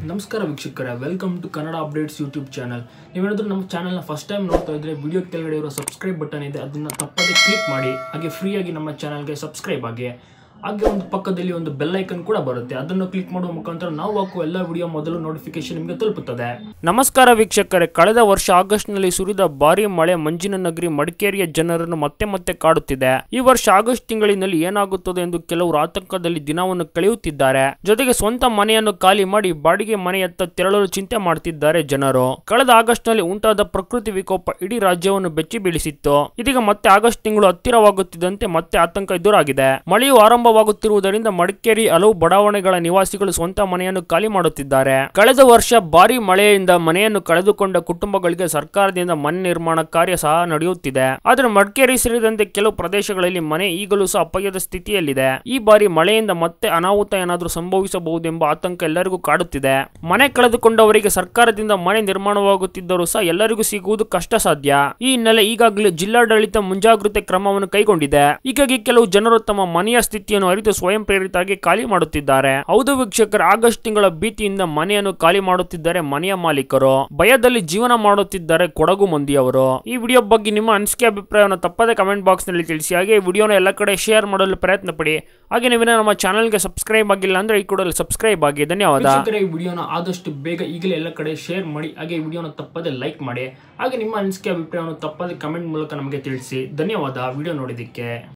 ನಮಸ್ಕಾರ ವೀಕ್ಷಕರೇ welcome to Kannada updates YouTube channel ನೀವೇನಾದ್ರೂ ನಮ್ಮ ಚಾನಲ್ನ ಫಸ್ಟ್ ಟೈಮ್ ನೋಡ್ತಾ ಇದ್ರೆ ವಿಡಿಯೋ ಕೆಳಗಡೆ ಇರೋ ಸಬ್ಸ್ಕ್ರೈಬ್ ಬಟನ್ ಇದೆ ಅದನ್ನ ತಪ್ಪದೆ ಕ್ಲಿಕ್ ಮಾಡಿ ಹಾಗೆ ಫ್ರೀಯಾಗಿ ನಮ್ಮ ಚಾನಲ್ಗೆ ಸಬ್ಸ್ಕ್ರೈಬ್ ಆಗಿ ಹಾಗೆ ಒಂದು ಪಕ್ಕದಲ್ಲಿ ಒಂದು ಬೆಲ್ ಐಕನ್ ಕೂಡ ಬರುತ್ತೆ ಅದನ್ನು ಕ್ಲಿಕ್ ಮಾಡುವ ಮುಖಾಂತರ ನಾವು ಹಾಕುವ ಎಲ್ಲ ವಿಡಿಯೋ ಮೊದಲು ನೋಟಿಫಿಕೇಶನ್ ನಿಮಗೆ ತಲುಪುತ್ತದೆ ನಮಸ್ಕಾರ ವೀಕ್ಷಕರೇ ಕಳೆದ ವರ್ಷ ಆಗಸ್ಟ್ನಲ್ಲಿ ಸುರಿದ ಭಾರಿ ಮಳೆ ಮಂಜಿನ ನಗರಿ ಮಡಿಕೇರಿಯ ಜನರನ್ನು ಮತ್ತೆ ಮತ್ತೆ ಕಾಡುತ್ತಿದೆ ಈ ವರ್ಷ ಆಗಸ್ಟ್ ತಿಂಗಳಿನಲ್ಲಿ ಏನಾಗುತ್ತದೆ ಎಂದು ಕೆಲವರು ಆತಂಕದಲ್ಲಿ ದಿನವನ್ನು ಕಳೆಯುತ್ತಿದ್ದಾರೆ ಜೊತೆಗೆ ಸ್ವಂತ ಮನೆಯನ್ನು ಖಾಲಿ ಮಾಡಿ ಬಾಡಿಗೆ ಮನೆಯತ್ತ ತೆರಳಲು ಚಿಂತೆ ಮಾಡುತ್ತಿದ್ದಾರೆ ಜನರು ಕಳೆದ ಆಗಸ್ಟ್ ನಲ್ಲಿ ಉಂಟಾದ ಪ್ರಕೃತಿ ವಿಕೋಪ ಇಡೀ ರಾಜ್ಯವನ್ನು ಬೆಚ್ಚಿ ಬೀಳಿಸಿತ್ತು ಇದೀಗ ಮತ್ತೆ ಆಗಸ್ಟ್ ತಿಂಗಳು ಹತ್ತಿರವಾಗುತ್ತಿದ್ದಂತೆ ಮತ್ತೆ ಆತಂಕ ಎದುರಾಗಿದೆ ಮಳೆಯು ಆರಂಭವಾಗುತ್ತಿರುವುದರಿಂದ ಮಡಿಕೇರಿ ಹಲವು ಬಡಾವಣೆಗಳ ನಿವಾಸಿಗಳು ಸ್ವಂತ ಮನೆಯನ್ನು ಖಾಲಿ ಮಾಡುತ್ತಿದ್ದಾರೆ ಕಳೆದ ವರ್ಷ ಭಾರಿ ಮಳೆಯಿಂದ ಮನೆಯನ್ನು ಕಳೆದುಕೊಂಡ ಕುಟುಂಬಗಳಿಗೆ ಸರ್ಕಾರದಿಂದ ಮನೆ ನಿರ್ಮಾಣ ಕಾರ್ಯ ಸಹ ನಡೆಯುತ್ತಿದೆ ಆದರೆ ಮಡಿಕೇರಿ ಸೇರಿದಂತೆ ಕೆಲವು ಪ್ರದೇಶಗಳಲ್ಲಿ ಮನೆ ಈಗಲೂ ಸಹ ಅಪಾಯದ ಸ್ಥಿತಿಯಲ್ಲಿದೆ ಈ ಬಾರಿ ಮಳೆಯಿಂದ ಮತ್ತೆ ಅನಾಹುತ ಏನಾದರೂ ಸಂಭವಿಸಬಹುದೆಂಬ ಆತಂಕ ಎಲ್ಲರಿಗೂ ಕಾಡುತ್ತಿದೆ ಮನೆ ಕಳೆದುಕೊಂಡವರಿಗೆ ಸರ್ಕಾರದಿಂದ ಮನೆ ನಿರ್ಮಾಣವಾಗುತ್ತಿದ್ದರೂ ಸಹ ಎಲ್ಲರಿಗೂ ಸಿಗುವುದು ಕಷ್ಟ ಸಾಧ್ಯ ಈ ಹಿನ್ನೆಲೆ ಈಗಾಗಲೇ ಜಿಲ್ಲಾಡಳಿತ ಮುಂಜಾಗ್ರತೆ ಕ್ರಮವನ್ನು ಕೈಗೊಂಡಿದೆ ಹೀಗಾಗಿ ಕೆಲವು ಜನರು ತಮ್ಮ ಮನೆಯ ಸ್ಥಿತಿಯನ್ನು ಅರಿತು ಸ್ವಯಂ ಪ್ರೇರಿತರಾಗಿ ಖಾಲಿ ಮಾಡುತ್ತಿದ್ದಾರೆ ಹೌದು ವೀಕ್ಷಕರು ಆಗಸ್ಟ್ ತಿಂಗಳ ಭೀತಿಯಿಂದ ಮನೆಯನ್ನು ಖಾಲಿ ಮಾಡುತ್ತಿದ್ದಾರೆ ಮನೆಯ ಮಾಲೀಕರು ಭಯದಲ್ಲಿ ಜೀವನ ಮಾಡುತ್ತಿದ್ದಾರೆ ಕೊಡಗು ಮಂದಿಯವರು ಈ ವಿಡಿಯೋ ಬಗ್ಗೆ ನಿಮ್ಮ ಅನಿಸಿಕೆ ಅಭಿಪ್ರಾಯವನ್ನು ತಪ್ಪದೆ ಕಮೆಂಟ್ ಬಾಕ್ಸ್ ನಲ್ಲಿ ತಿಳಿಸಿ ಹಾಗೆ ಈ ವಿಡಿಯೋನ ಎಲ್ಲ ಕಡೆ ಶೇರ್ ಮಾಡಲು ಪ್ರಯತ್ನ ಪಡಿ ಹಾಗೆ ನೀವೇನ ನಮ್ಮ ಚಾನಲ್ಗೆ ಸಬ್ಸ್ಕ್ರೈಬ್ ಆಗಿಲ್ಲ ಅಂದ್ರೆ ಈ ಕೂಡಲೇ ಸಬ್ಸ್ಕ್ರೈಬ್ ಆಗಿ ಧನ್ಯವಾದ ಈ ವಿಡಿಯೋನ ಆದಷ್ಟು ಬೇಗ ಈಗಲೇ ಎಲ್ಲ ಕಡೆ ಶೇರ್ ಮಾಡಿ ಹಾಗೆ ಈ ವಿಡಿಯೋನ ತಪ್ಪದೆ ಲೈಕ್ ಮಾಡಿ ಹಾಗೆ ನಿಮ್ಮ ಅನಿಸಿಕೆ ಅಭಿಪ್ರಾಯವನ್ನು ತಪ್ಪದೆ ಕಮೆಂಟ್ ಮೂಲಕ ನಮಗೆ ತಿಳಿಸಿ ಧನ್ಯವಾದ ವಿಡಿಯೋ ನೋಡಿದ್ದಕ್ಕೆ